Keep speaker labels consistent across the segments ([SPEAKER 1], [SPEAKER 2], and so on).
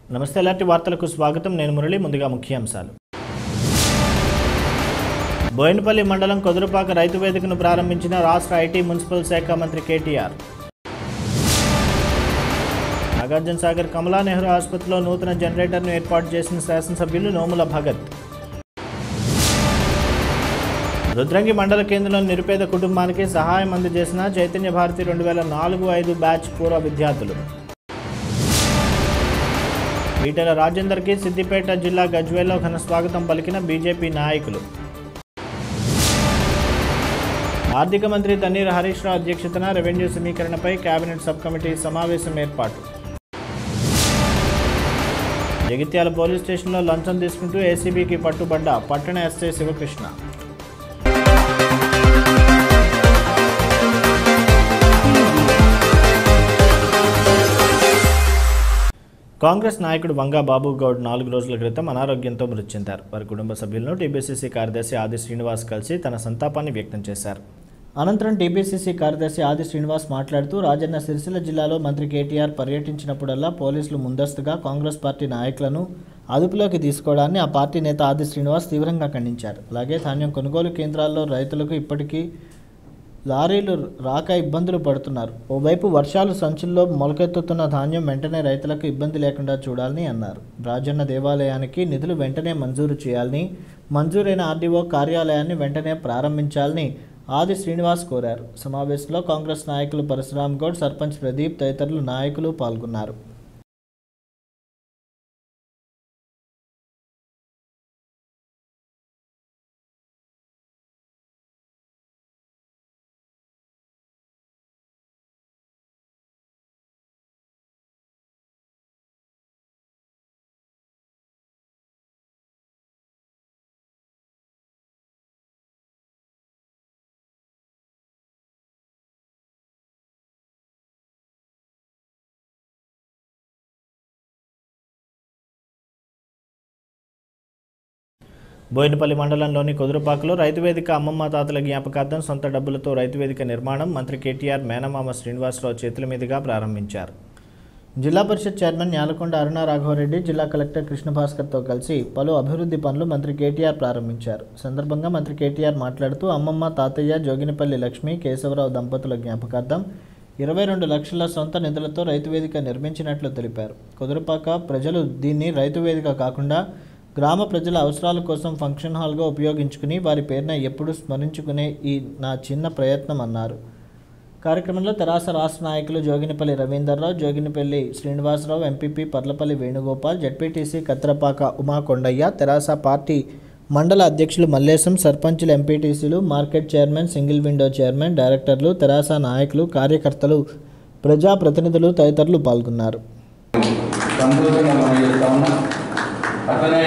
[SPEAKER 1] నమస్తే ఎలాంటి వార్తలకు స్వాగతం నేను మురళి ముందుగా ముఖ్యాంశాలు బోయినపల్లి మండలం కొదురుపాక రైతు వేదికను ప్రారంభించిన రాష్ట్ర ఐటీ మున్సిపల్ శాఖ మంత్రి కేటీఆర్ నాగార్జున సాగర్ కమలా నెహ్రూ ఆసుపత్రిలో నూతన జనరేటర్ను ఏర్పాటు చేసిన శాసనసభ్యులు నోముల భగత్ రుద్రంగి మండల కేంద్రంలో నిరుపేద కుటుంబానికి సహాయం అందజేసిన చైతన్య భారతి రెండు వేల నాలుగు ఐదు బ్యాచ్ పూర్వ విద్యార్థులు ఈటెల రాజేందర్కి సిద్దిపేట జిల్లా గజ్వేల్లో ఘన స్వాగతం పలికిన బీజేపీ నాయకులు ఆర్థిక మంత్రి తన్నీర్ హరీష్ రావు అధ్యక్షతన రెవెన్యూ సమీకరణపై కేబినెట్ సబ్ కమిటీ సమావేశం ఏర్పాటు జగిత్యాల పోలీస్ స్టేషన్లో లంచం తీసుకుంటూ ఏసీబీకి పట్టుబడ్డ పట్టణ ఎస్ఐ శివకృష్ణ కాంగ్రెస్ నాయకుడు వంగా బాబు గౌడ్ నాలుగు రోజుల క్రితం అనారోగ్యంతో మృతి చెందారు వారి కుటుంబ సభ్యులను టీపీసీసీ కార్యదర్శి ఆది శ్రీనివాస్ కలిసి తన సంతాపాన్ని వ్యక్తం చేశారు అనంతరం టీపీసీసీ కార్యదర్శి ఆది శ్రీనివాస్ మాట్లాడుతూ రాజన్న సిరిసిల్ల జిల్లాలో మంత్రి కేటీఆర్ పర్యటించినప్పుడల్లా పోలీసులు ముందస్తుగా కాంగ్రెస్ పార్టీ నాయకులను అదుపులోకి తీసుకోవడాన్ని ఆ పార్టీ నేత ఆది శ్రీనివాస్ తీవ్రంగా ఖండించారు అలాగే ధాన్యం కొనుగోలు కేంద్రాల్లో రైతులకు ఇప్పటికీ లారీలు రాక ఇబ్బందులు పడుతున్నారు ఓవైపు వర్షాలు సంచుల్లో మొలకెత్తుతున్న ధాన్యం వెంటనే రైతులకు ఇబ్బంది లేకుండా చూడాలని అన్నారు రాజన్న దేవాలయానికి నిధులు వెంటనే మంజూరు చేయాలని మంజూరైన ఆర్డీఓ కార్యాలయాన్ని వెంటనే ప్రారంభించాలని ఆది శ్రీనివాస్ కోరారు సమావేశంలో కాంగ్రెస్ నాయకులు పరశురామ్ గౌడ్ సర్పంచ్ ప్రదీప్ తదితరులు నాయకులు పాల్గొన్నారు బోయినపల్లి మండలంలోని కుదురుపాకలో రైతు వేదిక అమ్మమ్మ తాతల జ్ఞాపకార్థం సొంత డబ్బులతో రైతు వేదిక నిర్మాణం మంత్రి కేటీఆర్ మేనమామ శ్రీనివాసరావు చేతుల మీదుగా ప్రారంభించారు జిల్లా పరిషత్ చైర్మన్ న్యాలకొండ అరుణ రాఘవరెడ్డి జిల్లా కలెక్టర్ కృష్ణ భాస్కర్తో కలిసి పలు అభివృద్ధి పనులు మంత్రి కేటీఆర్ ప్రారంభించారు సందర్భంగా మంత్రి కేటీఆర్ మాట్లాడుతూ అమ్మమ్మ తాతయ్య జోగినిపల్లి లక్ష్మి కేశవరావు దంపతుల జ్ఞాపకార్థం ఇరవై రెండు లక్షల సొంత నిధులతో రైతు వేదిక నిర్మించినట్లు తెలిపారు కుదురుపాక ప్రజలు దీన్ని రైతు వేదిక కాకుండా గ్రామ ప్రజల అవసరాల కోసం ఫంక్షన్ హాల్గా ఉపయోగించుకుని వారి పేరున ఎప్పుడు స్మరించుకునే ఈ నా చిన్న ప్రయత్నం అన్నారు కార్యక్రమంలో తెరాస రాష్ట్ర నాయకులు Joginipalli Ravinderrao Joginipalli Srinivasarao MPP Parlapalli Venugopal ZPTC Katrapaka Uma Kondaiah Terasa party మండల అధ్యక్షులు మల్లేశం సర్పంచులు ఎంపీటీసీలు market chairman single window chairman డైరెక్టర్లు తెరాస నాయకులు కార్యకర్తలు ప్రజాప్రతినిధులు తదితరులు పాల్గొన్నారు
[SPEAKER 2] సంతోషంగా మనం చేస్తా ఉన్నాం అట్లనే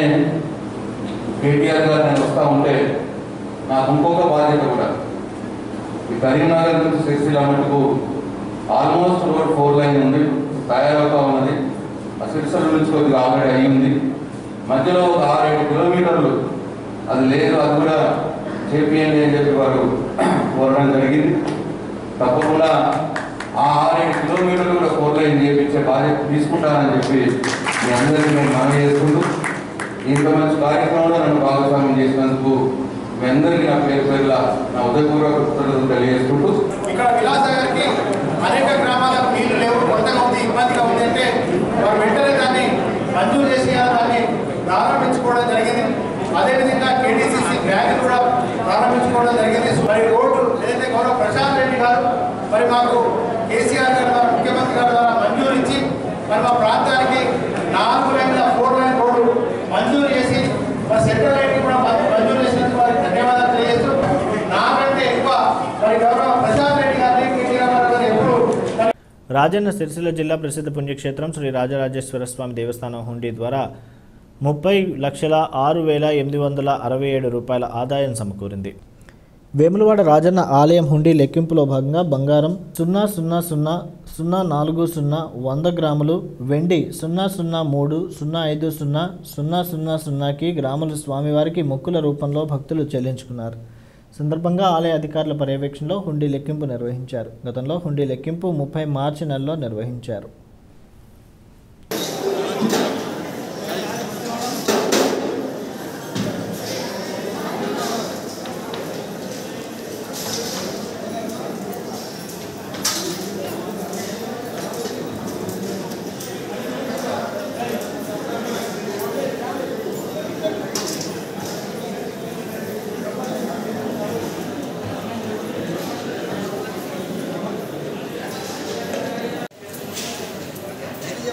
[SPEAKER 2] కేటీఆర్ గారు నేను వస్తూ ఉంటే నాకు ఇంకొక బాధ్యత కూడా ఈ కరీంనగర్ నుంచి సిరిసిల్ల మటుకు ఆల్మోస్ట్ రోడ్ ఫోర్ లైన్ ఉంది తయారవుతా ఉన్నది ఆ సిరిసిల్ల నుంచి కొద్దిగా ఆల్రెడీ అయ్యింది మధ్యలో ఒక ఆరేడు కిలోమీటర్లు అది లేదు అది కూడా చేపియండి అని చెప్పి వారు కోరడం జరిగింది తప్పకుండా ఆ ఆరేడు కిలోమీటర్లు కూడా ఫోర్ లైన్ చేయించే బాధ్యత తీసుకుంటానని చెప్పి మీ అందరికీ నేను మనవి చేసుకుంటూ ఇంత మంచి కార్యక్రమంలో నన్ను భాగస్వామ్యం చేసినందుకు మీ అందరికీ నా పేరు పేరుల నా ఉదయపూర్వక కృతజ్ఞతలు తెలియజేసుకుంటూ
[SPEAKER 3] ఇక్కడ విలాసగారికి అనేక గ్రామాలకు నీళ్లు లేవు కొత్తగా ఉంది ఇబ్బందిగా ఉంది అంటే వారు వెంటనే దాన్ని మంజూరు చేసి దాన్ని ప్రారంభించుకోవడం జరిగింది అదేవిధంగా కేటీసీసీ బ్యాంక్ కూడా ప్రారంభించుకోవడం జరిగింది మరి రోడ్డు ఏదైతే గౌరవ ప్రశాంత్ రెడ్డి గారు మరి మాకు కేసీఆర్ గారు ద్వారా ముఖ్యమంత్రి గారి ద్వారా మంజూరు ఇచ్చి మరి మా ప్రాంతానికి నాలుగు లైన్ల ఫోర్ లైన్ రోడ్డు మంజూరు చేసి మరి సెంట్రల్ లైన్ కూడా మం- మంజూరు చేసినందుకు వారికి ధన్యవాదాలు తెలియజేస్తూ నాకంటే ఎక్కువ మరి గౌరవ ప్రశాంత్ రెడ్డి గారిని కేటీఆర్ గారు ఎప్పుడు
[SPEAKER 1] రాజన్న సిరిసిల్ల జిల్లా ప్రసిద్ధ పుణ్యక్షేత్రం శ్రీ రాజరాజేశ్వర స్వామి దేవస్థానం హుండీ ద్వారా ముప్పై లక్షల ఆరు వేల ఎనిమిది వందల అరవై ఏడు రూపాయల ఆదాయం సమకూరింది వేములవాడ రాజన్న ఆలయం హుండీ లెక్కింపులో భాగంగా బంగారం సున్నా సున్నా సున్నా సున్నా నాలుగు సున్నా వంద గ్రాములు వెండి సున్నా సున్నా మూడు సున్నా ఐదు సున్నా సున్నా సున్నా సున్నాకి గ్రాములు స్వామివారికి మొక్కుల రూపంలో భక్తులు చెల్లించుకున్నారు సందర్భంగా ఆలయ అధికారుల పర్యవేక్షణలో హుండీ లెక్కింపు నిర్వహించారు గతంలో హుండీ లెక్కింపు ముప్పై మార్చి నెలలో నిర్వహించారు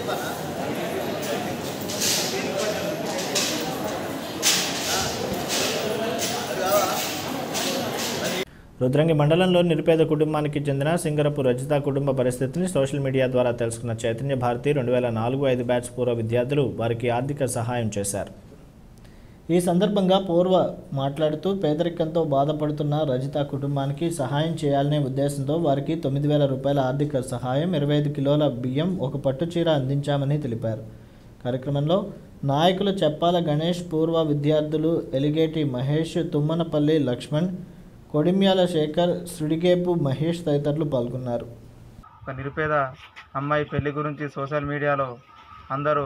[SPEAKER 1] రుద్రంగి మండలంలో నిరుపేద కుటుంబానికి చెందిన సింగరపు రజిత కుటుంబ పరిస్థితిని సోషల్ మీడియా ద్వారా తెలుసుకున్న చైతన్య భారతి రెండు వేల నాలుగు ఐదు బ్యాచ్ పూర్వ విద్యార్థులు వారికి ఆర్థిక సహాయం చేశారు ఈ సందర్భంగా పూర్వ మాట్లాడుతూ పేదరికంతో బాధపడుతున్న రజిత కుటుంబానికి సహాయం చేయాలనే ఉద్దేశంతో వారికి తొమ్మిది వేల రూపాయల ఆర్థిక సహాయం ఇరవై ఐదు కిలోల బియ్యం ఒక పట్టు చీర అందించామని తెలిపారు కార్యక్రమంలో నాయకులు చెప్పాల గణేష్ పూర్వ విద్యార్థులు ఎలిగేటి మహేష్ తుమ్మనపల్లి లక్ష్మణ్ కొడిమ్యాల శేఖర్ సుడిగేపు మహేష్ తదితరులు పాల్గొన్నారు
[SPEAKER 4] ఒక నిరుపేద అమ్మాయి పెళ్లి గురించి సోషల్ మీడియాలో అందరూ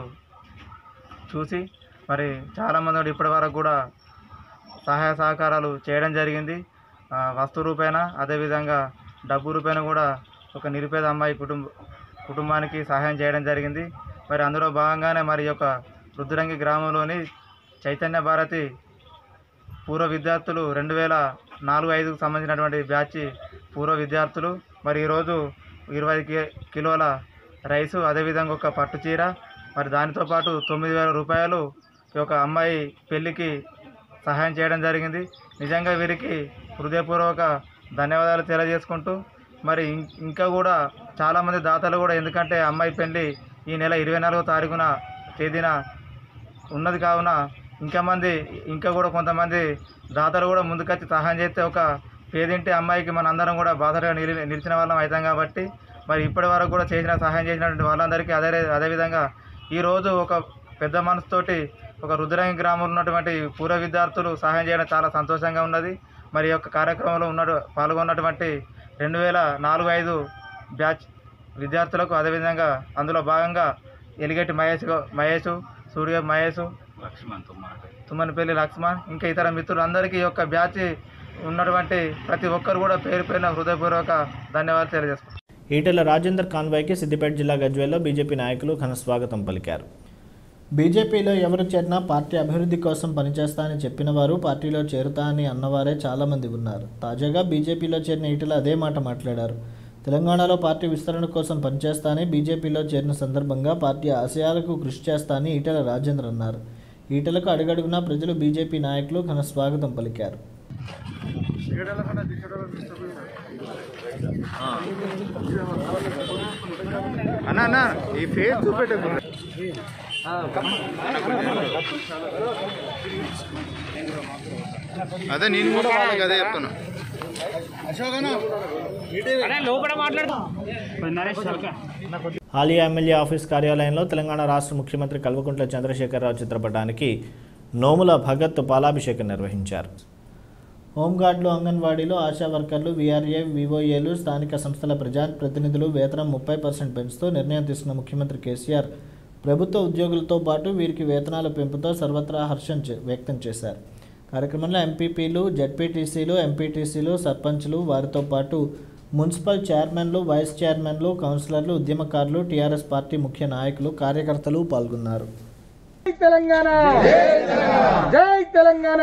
[SPEAKER 4] చూసి మరి చాలామంది ఇప్పటి వరకు కూడా సహాయ సహకారాలు చేయడం జరిగింది ఆ, వస్తు రూపేణ అదేవిధంగా డబ్బు రూపేణ కూడా ఒక నిరుపేద అమ్మాయి కుటుంబ కుటుంబానికి సహాయం చేయడం జరిగింది మరి అందులో భాగంగానే మరి ఈ యొక్క రుద్రంగి గ్రామంలోని చైతన్య భారతి పూర్వ విద్యార్థులు రెండు వేల నాలుగు ఐదుకు సంబంధించినటువంటి బ్యాచ్ పూర్వ విద్యార్థులు మరి ఈరోజు ఇరవై కి- కిలోల రైసు అదేవిధంగా ఒక పట్టు చీర మరి దానితో పాటు తొమ్మిది వేల రూపాయలు ఈ యొక్క అమ్మాయి పెళ్ళికి సహాయం చేయడం జరిగింది నిజంగా వీరికి హృదయపూర్వక ధన్యవాదాలు తెలియజేసుకుంటూ మరి ఇం- ఇంకా కూడా చాలామంది దాతలు కూడా ఎందుకంటే అమ్మాయి పెళ్ళి ఈ నెల ఇరవై నాలుగో తారీఖున తేదీన ఉన్నది కావున ఇంకా మంది ఇంకా కూడా కొంతమంది దాతలు కూడా ముందుకొచ్చి సహాయం చేస్తే ఒక పేదింటి అమ్మాయికి మన అందరం కూడా బాధగా నిలి నిలిచిన వాళ్ళం అవుతాం కాబట్టి మరి ఇప్పటి వరకు కూడా చేసిన సహాయం చేసినటువంటి వాళ్ళందరికీ అదే అదేవిధంగా ఈరోజు ఒక పెద్ద మనసుతోటి ఒక రుద్రంగి గ్రామంలో ఉన్నటువంటి పూర్వ విద్యార్థులు సహాయం చేయడం చాలా సంతోషంగా ఉన్నది మరి ఈ యొక్క కార్యక్రమంలో ఉన్న పాల్గొన్నటువంటి రెండు వేల నాలుగు ఐదు బ్యాచ్ విద్యార్థులకు అదేవిధంగా అందులో భాగంగా ఎలిగేటి మహేష్ గౌ- మహేష్ సూర్య మహేష్ తుమ్మనిపల్లి లక్ష్మణ్ ఇంకా ఇతర మిత్రులందరికీ ఈ యొక్క బ్యాచ్ ఉన్నటువంటి ప్రతి ఒక్కరు కూడా పేరు పేరున హృదయపూర్వక ధన్యవాదాలు తెలియజేసుకుంటారు
[SPEAKER 1] ఈటెల రాజేందర్ కాన్వాయ్కి సిద్దిపేట జిల్లా గజ్వేల్లో బీజేపీ నాయకులు ఘన స్వాగతం పలికారు బీజేపీలో ఎవరు చేరినా పార్టీ అభివృద్ధి కోసం పనిచేస్తా అని చెప్పిన వారు పార్టీలో చేరుతా అని అన్నవారే చాలామంది ఉన్నారు తాజాగా బీజేపీలో చేరిన ఈటెల అదే మాట మాట్లాడారు తెలంగాణలో పార్టీ విస్తరణ కోసం పనిచేస్తానని బీజేపీలో చేరిన సందర్భంగా పార్టీ ఆశయాలకు కృషి చేస్తా అని ఈటెల రాజేందర్ అన్నారు ఈటెలకు అడుగడుగునా ప్రజలు బీజేపీ నాయకులు ఘన స్వాగతం పలికారు
[SPEAKER 4] అన్న అన్న ఈ ఫేస్ చూపెట్టకుండా అదే నేను కూడా వాళ్ళకి అదే చెప్తున్నా
[SPEAKER 1] హాలియా ఎమ్మెల్యే ఆఫీస్ కార్యాలయంలో తెలంగాణ రాష్ట్ర ముఖ్యమంత్రి కల్వకుంట్ల చంద్రశేఖరరావు చిత్రపటానికి నోముల భగత్ పాలాభిషేకం నిర్వహించారు హోంగార్డులు అంగన్వాడీలు ఆశా వర్కర్లు వీఆర్ఏ వివోఏలు స్థానిక సంస్థల ప్రజాప్రతినిధులు వేతనం ముప్పై పర్సెంట్ పెంచుతూ నిర్ణయం తీసుకున్న ముఖ్యమంత్రి కేసీఆర్ ప్రభుత్వ ఉద్యోగులతో పాటు వీరికి వేతనాల పెంపుతో సర్వత్రా హర్షం చే- వ్యక్తం చేశారు కార్యక్రమంలో ఎంపీపీలు జడ్పీటీసీలు ఎంపీటీసీలు సర్పంచ్లు వారితో పాటు మున్సిపల్ చైర్మన్లు వైస్ చైర్మన్లు కౌన్సిలర్లు ఉద్యమకారులు టీఆర్ఎస్ పార్టీ ముఖ్య నాయకులు కార్యకర్తలు పాల్గొన్నారు
[SPEAKER 5] తెలంగాణ జై తెలంగాణ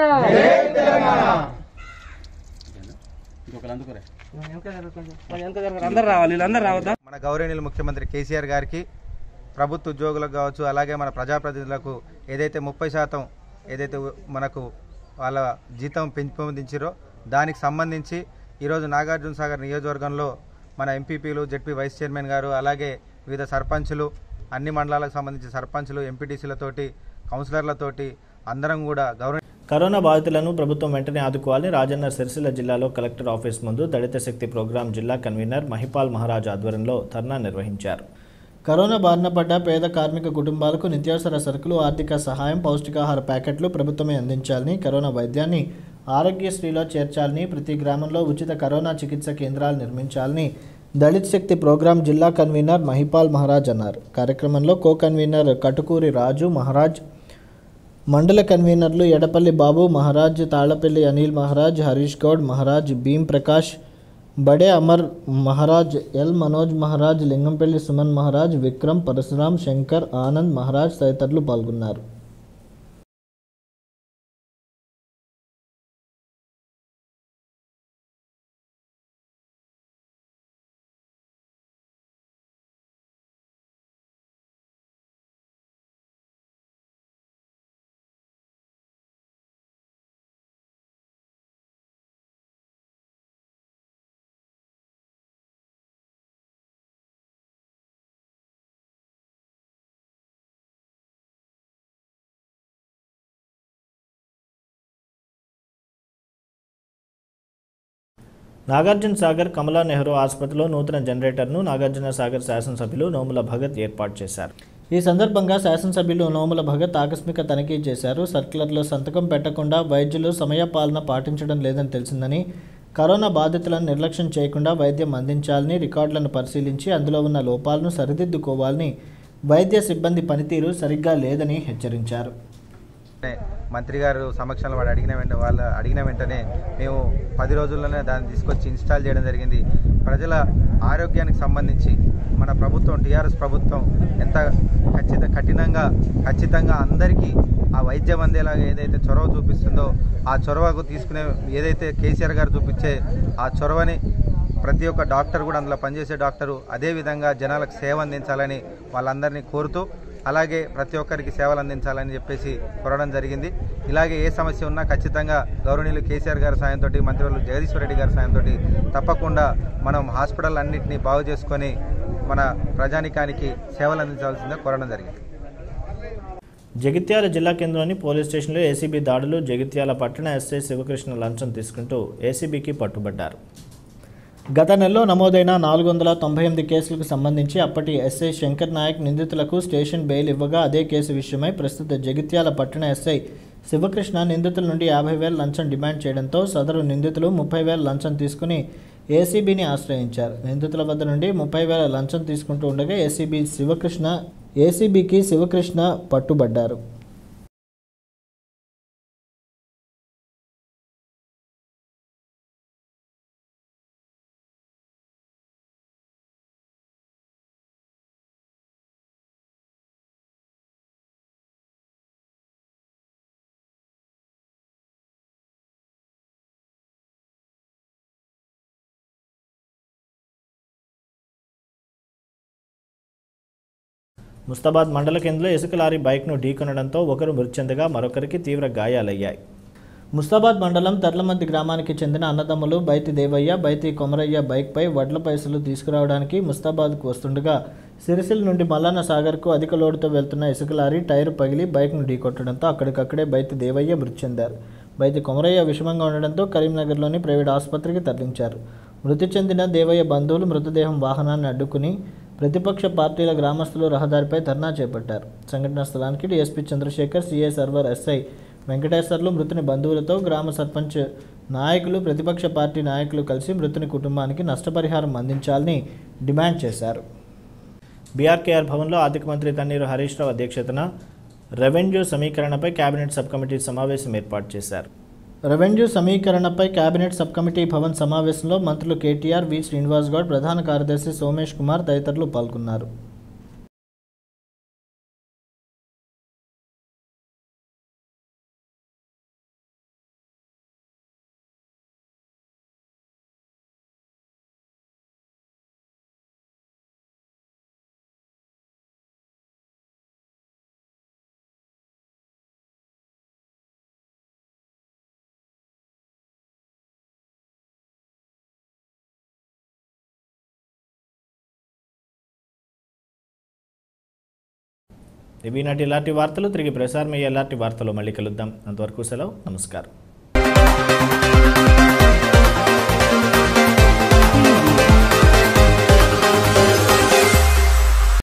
[SPEAKER 5] అందరు రావాలి వీళ్ళందరూ రావద్దా
[SPEAKER 6] మన గౌరవనీయులు ముఖ్యమంత్రి కేసీఆర్ గారికి ప్రభుత్వ ఉద్యోగులకు కావచ్చు అలాగే మన ప్రజాప్రతినిధులకు ఏదైతే ముప్పై శాతం ఏదైతే ఉ- మనకు వాళ్ళ జీతం పెంపొందించారో దానికి సంబంధించి ఈరోజు నాగార్జున సాగర్ నియోజకవర్గంలో మన ఎంపీపీలు జెడ్పీ వైస్ చైర్మన్ గారు అలాగే వివిధ సర్పంచులు అన్ని మండలాలకు సంబంధించి సర్పంచులు ఎంపీటీసీలతోటి కౌన్సిలర్లతోటి అందరం కూడా గౌరవ
[SPEAKER 1] కరోనా బాధితులను ప్రభుత్వం వెంటనే ఆదుకోవాలని రాజన్న సిరిసిల్ల జిల్లాలో కలెక్టర్ ఆఫీస్ ముందు దళిత శక్తి ప్రోగ్రాం జిల్లా కన్వీనర్ మహిపాల్ మహారాజ్ ఆధ్వర్యంలో ధర్నా నిర్వహించారు కరోనా బారిన పడ్డ పేద కార్మిక కుటుంబాలకు నిత్యావసర సరుకులు ఆర్థిక సహాయం పౌష్టికాహార ప్యాకెట్లు ప్రభుత్వమే అందించాలని కరోనా వైద్యాన్ని ఆరోగ్యశ్రీలో చేర్చాలని ప్రతి గ్రామంలో ఉచిత కరోనా చికిత్స కేంద్రాలు నిర్మించాలని దళిత్ శక్తి ప్రోగ్రాం జిల్లా కన్వీనర్ మహిపాల్ మహారాజ్ అన్నారు కార్యక్రమంలో కో కన్వీనర్ కటుకూరి రాజు మహారాజ్ మండల కన్వీనర్లు ఎడపల్లి బాబు మహారాజ్ తాళ్లపల్లి అనిల్ మహారాజ్ హరీష్ గౌడ్ మహారాజ్ భీమ్ ప్రకాష్ బడే అమర్ మహారాజ్ ఎల్ మనోజ్ మహారాజ్ లింగంపల్లి సుమన్ మహారాజ్ విక్రమ్ పరశురామ్ శంకర్ ఆనంద్ మహారాజ్ తదితరులు పాల్గొన్నారు నాగార్జున సాగర్ కమలా నెహ్రూ ఆసుపత్రిలో నూతన జనరేటర్ను నాగార్జున సాగర్ శాసనసభ్యులు నోముల భగత్ ఏర్పాటు చేశారు ఈ సందర్భంగా శాసనసభ్యులు నోముల భగత్ ఆకస్మిక తనిఖీ చేశారు సర్క్యులర్లో సంతకం పెట్టకుండా వైద్యులు సమయపాలన పాటించడం లేదని తెలిసిందని కరోనా బాధితులను నిర్లక్ష్యం చేయకుండా వైద్యం అందించాలని రికార్డులను పరిశీలించి అందులో ఉన్న లోపాలను సరిదిద్దుకోవాలని వైద్య సిబ్బంది పనితీరు సరిగ్గా లేదని హెచ్చరించారు
[SPEAKER 6] వెంటనే మంత్రి గారు సమక్షంలో వాడు అడిగిన వెంటనే వాళ్ళు అడిగిన వెంటనే మేము పది రోజుల్లోనే దాన్ని తీసుకొచ్చి ఇన్స్టాల్ చేయడం జరిగింది ప్రజల ఆరోగ్యానికి సంబంధించి మన ప్రభుత్వం టీఆర్ఎస్ ప్రభుత్వం ఎంత ఖచ్చిత కఠినంగా ఖచ్చితంగా అందరికీ ఆ వైద్యం అందేలాగా ఏదైతే చొరవ చూపిస్తుందో ఆ చొరవకు తీసుకునే ఏదైతే కేసీఆర్ గారు చూపించే ఆ చొరవని ప్రతి ఒక్క డాక్టర్ కూడా అందులో పనిచేసే డాక్టరు అదే విధంగా జనాలకు సేవ అందించాలని వాళ్ళందరినీ కోరుతూ అలాగే ప్రతి ఒక్కరికి సేవలు అందించాలని చెప్పేసి కోరడం జరిగింది ఇలాగే ఏ సమస్య ఉన్నా ఖచ్చితంగా గౌరవనీయులు కేసీఆర్ గారి సాయంతో మంత్రివర్యులు జగదీశ్వర్ రెడ్డి గారి సాయంతో తప్పకుండా మనం హాస్పిటల్ అన్నింటినీ బాగు చేసుకొని మన ప్రజానికానికి సేవలు అందించాల్సిందే కోరడం జరిగింది
[SPEAKER 1] జగిత్యాల జిల్లా కేంద్రంలోని పోలీస్ స్టేషన్లో ఏసీబీ దాడులు జగిత్యాల పట్టణ ఎస్ఐ శివకృష్ణ లంచం తీసుకుంటూ ఏసీబీకి పట్టుబడ్డారు గత నెలలో నమోదైన నాలుగు వందల తొంభై ఎనిమిది కేసులకు సంబంధించి అప్పటి ఎస్ఐ శంకర్ నాయక్ నిందితులకు స్టేషన్ బెయిల్ ఇవ్వగా అదే కేసు విషయమై ప్రస్తుత జగిత్యాల పట్టణ ఎస్ఐ శివకృష్ణ నిందితుల నుండి యాభై వేల లంచం డిమాండ్ చేయడంతో సదరు నిందితులు ముప్పై వేల లంచం తీసుకుని ఏసీబీని ఆశ్రయించారు నిందితుల వద్ద నుండి ముప్పై వేల లంచం తీసుకుంటూ ఉండగా ఏసీబీ శివకృష్ణ ఏసీబీకి శివకృష్ణ పట్టుబడ్డారు ముస్తాబాద్ మండల కేంద్రంలో ఇసుక లారీ బైక్ను ఢీకొనడంతో ఒకరు మృతి చెందగా మరొకరికి తీవ్ర గాయాలయ్యాయి ముస్తాబాద్ మండలం తర్లమంది గ్రామానికి చెందిన అన్నదమ్ములు బైతి దేవయ్య బైతి కొమరయ్య బైక్పై వడ్ల పైసలు తీసుకురావడానికి ముస్తాబాద్కు వస్తుండగా సిరిసిల్ నుండి మల్లన్న సాగర్కు అధిక లోడుతో వెళ్తున్న ఇసుక లారీ టైరు పగిలి బైక్ను ఢీకొట్టడంతో అక్కడికక్కడే బైతి దేవయ్య మృతి చెందారు బైతి కొమరయ్య విషమంగా ఉండడంతో కరీంనగర్లోని ప్రైవేట్ ఆసుపత్రికి తరలించారు మృతి చెందిన దేవయ్య బంధువులు మృతదేహం వాహనాన్ని అడ్డుకుని ప్రతిపక్ష పార్టీల గ్రామస్తులు రహదారిపై ధర్నా చేపట్టారు సంఘటనా స్థలానికి DSP Chandrasekhar CA Sarwar SI Venkateswarlu మృతుని బంధువులతో గ్రామ సర్పంచ్ నాయకులు ప్రతిపక్ష పార్టీ నాయకులు కలిసి మృతుని కుటుంబానికి నష్టపరిహారం అందించాలని డిమాండ్ చేశారు బీఆర్కేఆర్ భవన్లో ఆర్థిక మంత్రి తన్నీరు హరీష్ రావు అధ్యక్షతన రెవెన్యూ సమీకరణపై కేబినెట్ సబ్ కమిటీ సమావేశం ఏర్పాటు చేశారు రెవెన్యూ సమీకరణపై కేబినెట్ సబ్ కమిటీ భవన్ సమావేశంలో మంత్రులు కేటీఆర్ వి శ్రీనివాస్ గౌడ్ ప్రధాన కార్యదర్శి సోమేష్ కుమార్ తదితరులు పాల్గొన్నారు ఇవి నాటి ఇలాంటి వార్తలు తిరిగి ప్రసారం అయ్యే ఎలాంటి వార్తలు మళ్ళీ కలుద్దాం అంతవరకు సెలవు నమస్కారం